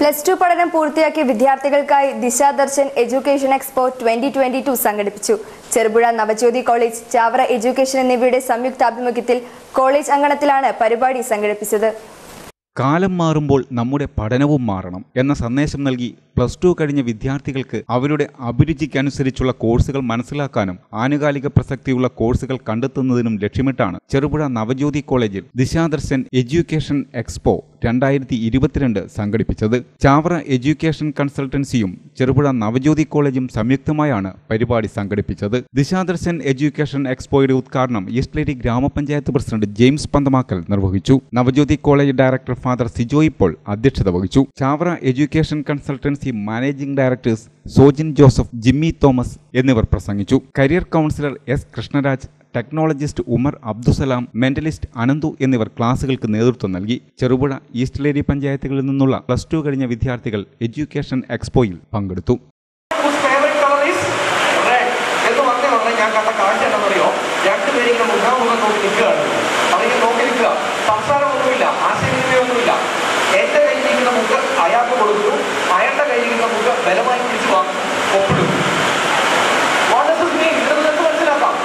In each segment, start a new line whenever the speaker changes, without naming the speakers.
Plus two പഠനം പൂർത്തിയാക്കിയ വിദ്യാർത്ഥികൾക്കായി Dishadarshan education expo twenty twenty two സംഘടിപ്പിച്ചു ചെറുപുഴ നവജ്യോതി കോളേജ് ചാവറ എഡ്യൂക്കേഷൻ എന്നിവയുടെ സംയുക്താഭിമുഖ്യത്തിൽ കോളേജ് അങ്കണത്തിലാണ് പരിപാടി സംഘടിപ്പിച്ചത്
കാലം മാറുമ്പോൾ നമ്മുടെ പഠനവും മാറണം എന്ന സന്ദേശം നൽകി പ്ലസ് ടു കഴിഞ്ഞ വിദ്യാർത്ഥികൾക്ക് അവരുടെ അഭിരുചിക്കനുസരിച്ചുള്ള കോഴ്സുകൾ മനസ്സിലാക്കാനും ആനുകാലിക പ്രസക്തിയുള്ള കോഴ്സുകൾ കണ്ടെത്തുന്നതിനും ലക്ഷ്യമിട്ടാണ് ചെറുപുഴ നവജ്യോതി കോളേജിൽ ദിശാദർശൻ എഡ്യൂക്കേഷൻ എക്സ്പോ രണ്ടായിരത്തി ഇരുപത്തിരണ്ട് സംഘടിപ്പിച്ചത് ചാവറ എഡ്യൂക്കേഷൻ കൺസൾട്ടൻസിയും ചെറുപുഴ നവജ്യോതി കോളേജും സംയുക്തമായാണ് പരിപാടി സംഘടിപ്പിച്ചത് ദിശാദർശൻ എഡ്യൂക്കേഷൻ എക്സ്പോയുടെ ഉദ്ഘാടനം ഈസ്റ്റ് ലേഡി ഗ്രാമപഞ്ചായത്ത് പ്രസിഡന്റ് ജെയിംസ് പന്തമാക്കൽ നിർവഹിച്ചു Navajyothi college director father Sijoy Paul അധ്യക്ഷത വഹിച്ചു Chavara education consultancy managing directors Sojin Joseph Jimmy Thomas എന്നിവർ പ്രസംഗിച്ചു career counsellor S Krishnaraj technologist Umar Abdussalam mentalist Ananthu എന്നിവർ ക്ലാസുകൾക്ക് നേതൃത്വം നൽകി ചെറുപുഴ ഈസ്റ്റ് ലേഡി പഞ്ചായത്തുകളിൽ നിന്നുള്ള പ്ലസ് ടു കഴിഞ്ഞ വിദ്യാർത്ഥികൾ എഡ്യൂക്കേഷൻ എക്സ്പോയിൽ പങ്കെടുത്തു
whose favorite color is red എന്ന് പറഞ്ഞ ഉടനെ ഞാൻ കണ്ട കാഴ്ച എന്താണെന്നറിയോ രണ്ടുപേരും ഇങ്ങനെ മുഖാമുഖം നോക്കി നിൽക്കുകയാണ് അവരിങ്ങനെ നോക്കി നിൽക്കുക സംസാരമൊന്നുമില്ല ആശയവിനിമയമൊന്നുമില്ല എന്റെ കയ്യിലിരിക്കുന്ന ബുക്ക് അയാൾക്ക് കൊടുക്കുന്നു അയാളുടെ കയ്യിലിരിക്കുന്ന ബുക്ക് ബലമായി പിടിച്ചു വാങ്ങി ഒപ്പിടും What does this mean? ഇത് നിങ്ങൾക്ക് മനസ്സിലാക്കാം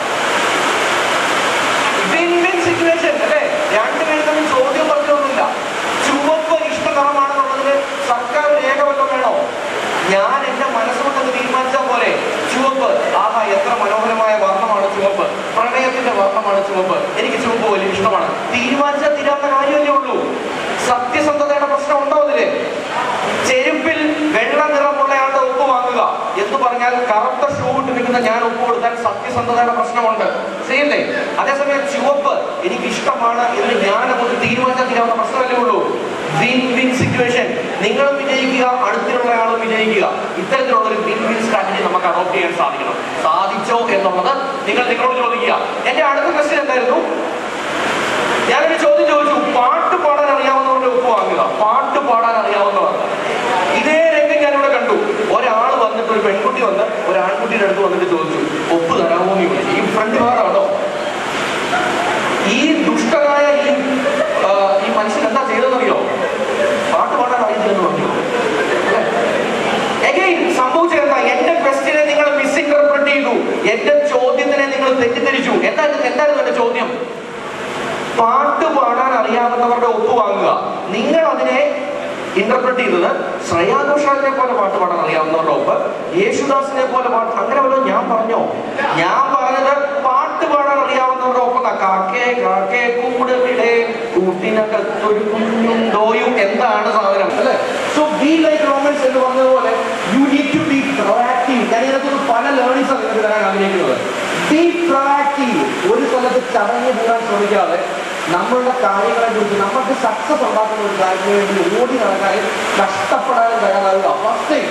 വിൻ വിൻ സിറ്റുവേഷൻ അല്ലേ രണ്ടുപേരും തമ്മിൽ ചോദ്യം പറഞ്ഞൊന്നുമില്ല ചുവപ്പ് ഇഷ്ട നിറമാണെന്നുള്ളതിന് സർക്കാർ രേഖ വല്ലതും വേണോ ഞാൻ എന്റെ മനസ്സുകൊണ്ടത് തീരുമാനിച്ച പോലെ ചുവപ്പ് ആഹാ എത്ര മനോഹരമായ വർണ്ണമാണ് ചുവപ്പ് പ്രണയത്തിന്റെ വർണ്ണമാണ് ചുവപ്പ് എനിക്ക് ചുവപ്പ് വലിയ ഇഷ്ടമാണ് തീരുമാനിച്ചാൽ തീരാത്ത കാര്യമല്ലേ ഉള്ളൂ സത്യസന്ധതയുടെ പ്രശ്നം ഉണ്ടോ അതില് ചെരുപ്പിൽ വെള്ള നിറമുള്ളയാളുടെ ഒപ്പ് വാങ്ങുക എന്ന് പറഞ്ഞാൽ കറുത്ത ഷൂ ഇട്ടിരിക്കുന്ന ഞാൻ ഒപ്പ് കൊടുത്താൽ സത്യസന്ധതയുടെ പ്രശ്നമുണ്ട് ശരിയല്ലേ അതേസമയം ചുവപ്പ് എനിക്ക് ഇഷ്ടമാണ് എന്ന് ഞാൻ അങ്ങോട്ട് തീരുമാനിച്ചാൽ തീരാവുന്ന പ്രശ്നമല്ലേ ഉള്ളൂ വിൻ വിൻ സിറ്റുവേഷൻ നിങ്ങളും വിജയിക്കുക അടുത്തിലുള്ള ആളും വിജയിക്കുക ഇത്തരത്തിലുള്ള ഒരു വിൻ വിൻ സ്ട്രാറ്റജി നമുക്ക് അഡോപ്റ്റ് ചെയ്യാൻ സാധിക്കണം സാധിച്ചോ എന്നുള്ളത് നിങ്ങൾ നിങ്ങളോട് ചോദിക്കുക എന്റെ അടുത്ത ക്വസ്റ്റ്യൻ എന്തായിരുന്നു ഞാനൊരു ചോദ്യം ചോദിച്ചു പാട്ട് പാടാൻ അറിയാവുന്നവരുടെ ഒപ്പ് വാങ്ങുക പാട്ട് പാടാൻ അറിയാവുന്നവർ ഇതേ രംഗം ഞാനിവിടെ കണ്ടു ഒരാൾ വന്നിട്ട് ഒരു പെൺകുട്ടി വന്ന് ഒരു ആൺകുട്ടിയുടെ അടുത്ത് വന്നിട്ട് ചോദിച്ചു ഒപ്പ് തരാമോ എന്ന് ചോദിച്ചു ഈ ഫ്രണ്ട് ഭാഗമാണോ ഈ ദുഷ്ടനായ ഈ ആ, ഈ മനുഷ്യൻ എന്താ ചെയ്തതെന്നറിയോ പാട്ട് പാടാൻ അറിയില്ലെന്ന് പറഞ്ഞു എഗെയിൻ സംഭവിച്ചത് എന്താ എന്റെ ക്വസ്റ്റിനെ നിങ്ങൾ മിസ്ഇന്റർപ്രറ്റ് ചെയ്തു എന്റെ ചോദ്യത്തിനെ നിങ്ങൾ തെറ്റിദ്ധരിച്ചു എന്തായിരുന്നു എന്തായിരുന്നു എന്റെ ചോദ്യം പാട്ട് പാടാൻ അറിയാവുന്നവരുടെ ഒപ്പ് വാങ്ങുക നിങ്ങൾ അതിനെ ഇന്റർപ്രറ്റ് ചെയ്തത് ശ്രേയാ ഘോഷാലിനെ പോലെ പാട്ട് പാടാൻ അറിയാവുന്നവരുടെ ഒപ്പ് യേശുദാസിനെ പോലെ പാട്ട് അങ്ങനെ വല്ലതും ഞാൻ പറഞ്ഞോ ഞാൻ പറഞ്ഞത് പാട്ട് പാടാൻ അറിയാവുന്നവരുടെ ഒപ്പം കാക്കേ കാക്കേ കൂട് വിടെ കൂട്ടിനകത്തൊരു കുഞ്ഞുണ്ടോയും എന്താണ് സാധനം അല്ലേ സോ ബി ലൈക്ക് റോമൻസ് എന്ന് പറഞ്ഞതുപോലെ you need to be proactive ഞാൻ ഇതിനകത്ത് പല ലേണിംഗ്സ് ആണ് നിങ്ങൾക്ക് തരാൻ ആഗ്രഹിക്കുന്നത് ബി പ്രൊആക്റ്റീവ് ഒരു സ്ഥലത്ത് ചടങ്ങ് കൂടാൻ ശ്രമിക്കാതെ നമ്മളുടെ കാര്യങ്ങളെ കുറിച്ച് നമുക്ക് സക്സസ് ഉണ്ടാക്കുന്ന ഒരു കാര്യത്തിന് വേണ്ടി ഓടി നടക്കാനും കഷ്ടപ്പെടാനും തയ്യാറാവുക ഫസ്റ്റ്